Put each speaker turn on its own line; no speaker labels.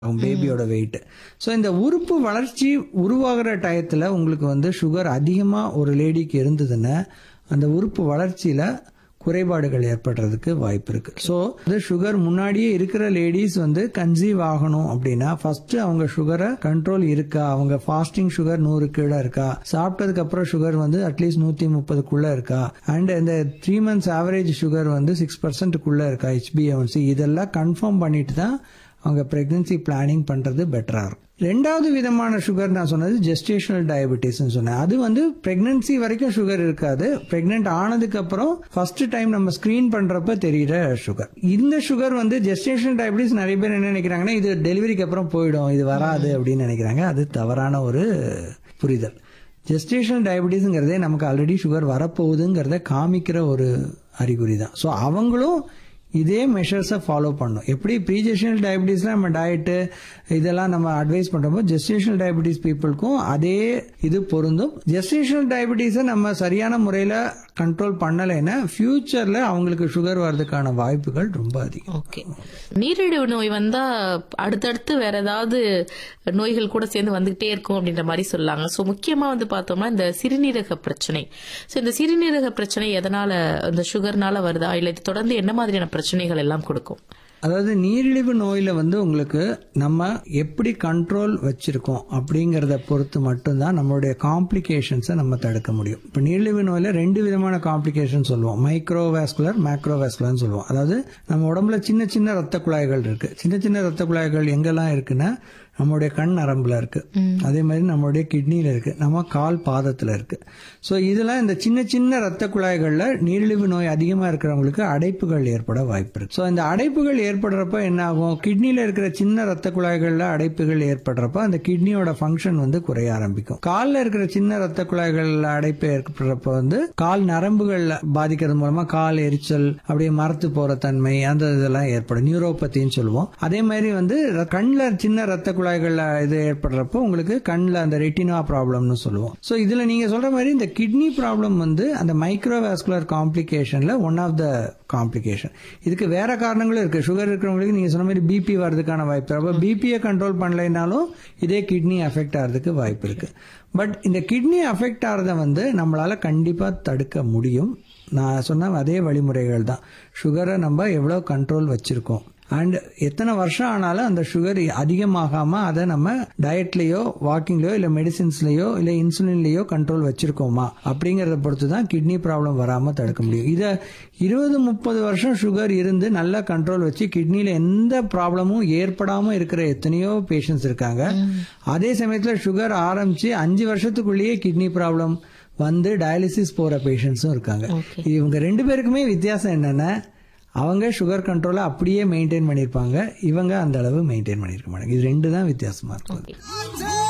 பேபியோட wait so இந்த உறுப்பு வளர்ச்சி உருவாகிற டயத்தில் உங்களுக்கு வந்து சுகர் அதிகமாக ஒரு லேடிக்கு இருந்ததுன்னா அந்த உறுப்பு வளர்ச்சியில் குறைபாடுகள் ஏற்படுறதுக்கு வாய்ப்பு இருக்கு ஸோ இந்த சுகர் முன்னாடியே இருக்கிற லேடிஸ் வந்து கன்சீவ் ஆகணும் அப்படின்னா ஃபர்ஸ்ட் அவங்க சுகரை கண்ட்ரோல் இருக்கா அவங்க ஃபாஸ்டிங் சுகர் நூறு கீழே இருக்கா சாப்பிட்டதுக்கு அப்புறம் சுகர் வந்து அட்லீஸ்ட் நூத்தி முப்பதுக்குள்ள இருக்கா அண்ட் இந்த த்ரீ மந்த்ஸ் ஆவரேஜ் சுகர் வந்து சிக்ஸ் பர்சன்ட்டுக்குள்ள இருக்கா ஹெச்பிஎன்சி இதெல்லாம் கன்ஃபார்ம் பண்ணிட்டு தான் அவங்க பிரெக்னன்சி பிளானிங் பண்றது பெட்டரா இருக்கும் ரெண்டாவது விதமான சுகர் நான் சொன்னது ஜெஸ்டேஷனல் டயபிட்டிஸ் சொன்னேன் அது வந்து பிரெக்னன்சி வரைக்கும் சுகர் இருக்காது பிரெக்னென்ட் ஆனதுக்கு அப்புறம் ஃபர்ஸ்ட் டைம் நம்ம ஸ்கிரீன் பண்றப்ப தெரியிற சுகர் இந்த சுகர் வந்து ஜெஸ்டேஷனல் டயபிட்டிஸ் நிறைய பேர் என்ன நினைக்கிறாங்கன்னா இது டெலிவரிக்கு அப்புறம் போயிடும் இது வராது அப்படின்னு நினைக்கிறாங்க அது தவறான ஒரு புரிதல் ஜெஸ்டேஷனல் டயபிட்டிஸ்ங்கிறதே நமக்கு ஆல்ரெடி சுகர் வரப்போகுதுங்கிறத காமிக்கிற ஒரு அறிகுறி தான் ஸோ அவங்களும் இதே மெஷர்ஸை ஃபாலோ பண்ணும் எப்படி ப்ரீஜெஷனல் டயபிட்டிஸ்ல நம்ம டயட்டு இதெல்லாம் நம்ம அட்வைஸ் பண்றப்போ ஜெஸ்டேஷனல் டயபிட்டிஸ் பீப்புளுக்கும் அதே இது பொருந்தும் ஜெஸ்டேஷனல் டயபிட்டிஸை நம்ம சரியான முறையில் கண்ட்ரோல் பண்ணலைன்னா ஃபியூச்சர்ல அவங்களுக்கு சுகர் வர்றதுக்கான வாய்ப்புகள் ரொம்ப அதிகம்
ஓகே நீரிழிவு நோய் வந்தா அடுத்தடுத்து வேற ஏதாவது நோய்கள் கூட சேர்ந்து வந்துகிட்டே இருக்கும் அப்படின்ற மாதிரி சொல்லாங்க ஸோ முக்கியமா வந்து பார்த்தோம்னா இந்த சிறுநீரக பிரச்சனை ஸோ இந்த சிறுநீரக பிரச்சனை எதனால இந்த சுகர்னால வருதா இல்லை இது தொடர்ந்து என்ன மாதிரியான பிரச்சனைகள் எல்லாம் கொடுக்கும்
அதாவது நீரிழிவு நோயில வந்து உங்களுக்கு நம்ம எப்படி கண்ட்ரோல் வச்சிருக்கோம் அப்படிங்கறத பொறுத்து மட்டும்தான் நம்மளுடைய காம்ப்ளிகேஷன்ஸை நம்ம தடுக்க முடியும் இப்போ நீரிழிவு நோயில ரெண்டு விதமான காம்ப்ளிகேஷன் சொல்லுவோம் மைக்ரோவாஸ்குலர் மேக்ரோவாஸ்குலர்னு சொல்லுவோம் அதாவது நம்ம உடம்புல சின்ன சின்ன ரத்த குழாய்கள் இருக்கு சின்ன சின்ன ரத்த குழாய்கள் எங்கெல்லாம் இருக்குன்னா நம்மளுடைய கண் நரம்புல இருக்கு அதே மாதிரி நம்மளுடைய கிட்னில இருக்கு நம்ம கால் பாதத்துல இருக்கு ஸோ இதெல்லாம் இந்த சின்ன சின்ன ரத்த குழாய்கள்ல நீரிழிவு நோய் அதிகமா இருக்கிறவங்களுக்கு அடைப்புகள் ஏற்பட வாய்ப்பு இருக்கு ஸோ இந்த அடைப்புகள் ஏற்படுறப்ப என்ன ஆகும் கிட்னில இருக்கிற சின்ன ரத்த குழாய்கள்ல அடைப்புகள் ஏற்படுறப்ப அந்த கிட்னியோட ஃபங்க்ஷன் வந்து குறைய ஆரம்பிக்கும் கால்ல இருக்கிற சின்ன ரத்த குழாய்கள்ல அடைப்பு ஏற்படுறப்ப வந்து கால் நரம்புகள் பாதிக்கிறது மூலமா கால் எரிச்சல் அப்படியே மரத்து போற தன்மை அந்த இதெல்லாம் ஏற்படும் நியூரோபத்தின்னு சொல்லுவோம் அதே மாதிரி வந்து கண்ணில் சின்ன ரத்த குழாய்கள்ல இது ஏற்படுறப்போ உங்களுக்கு கண்ணில் அந்த ரெட்டினா ப்ராப்ளம்னு சொல்லுவோம் ஸோ இதுல நீங்க சொல்ற மாதிரி இந்த கிட்னி ப்ராப்ளம் வந்து அந்த மைக்ரோவாஸ்குலர் காம்ப்ளிகேஷன்ல ஒன் ஆஃப் த காம்ப்ளிகேஷன் இதுக்கு வேற காரணங்களும் இருக்கு சுகர் இருக்கிறவங்களுக்கு நீங்க சொன்ன மாதிரி பிபி வர்றதுக்கான வாய்ப்பு அப்போ பிபியை கண்ட்ரோல் பண்ணலைனாலும் இதே கிட்னி அஃபெக்ட் ஆகிறதுக்கு வாய்ப்பு இருக்கு பட் இந்த கிட்னி அஃபெக்ட் ஆகிறத வந்து நம்மளால கண்டிப்பா தடுக்க முடியும் நான் சொன்ன அதே வழிமுறைகள் தான் சுகரை நம்ம எவ்வளோ கண்ட்ரோல் வச்சிருக்கோம் அண்ட் எத்தனை வருஷம் ஆனாலும் அந்த சுகர் அதிகமாகாம அதை நம்ம டயட்லயோ வாக்கிங்லயோ இல்ல மெடிசின்ஸ்லயோ இல்ல இன்சுலின்லயோ கண்ட்ரோல் வச்சிருக்கோமா அப்படிங்கறத பொறுத்து தான் கிட்னி ப்ராப்ளம் வராம தடுக்க முடியும் இத இருபது முப்பது வருஷம் சுகர் இருந்து நல்லா கண்ட்ரோல் வச்சு கிட்னில எந்த ப்ராப்ளமும் ஏற்படாம இருக்கிற எத்தனையோ பேஷண்ட்ஸ் இருக்காங்க அதே சமயத்துல சுகர் ஆரம்பிச்சு அஞ்சு வருஷத்துக்குள்ளேயே கிட்னி ப்ராப்ளம் வந்து டயாலிசிஸ் போற பேஷண்ட்ஸும் இருக்காங்க இவங்க ரெண்டு பேருக்குமே வித்தியாசம் என்னன்னா அவங்க சுகர் கண்ட்ரோலை அப்படியே மெயின்டைன் பண்ணியிருப்பாங்க இவங்க அந்த அளவு மெயின்டைன் பண்ணியிருக்க மாட்டாங்க இது ரெண்டு தான் வித்தியாசமா இருக்கும்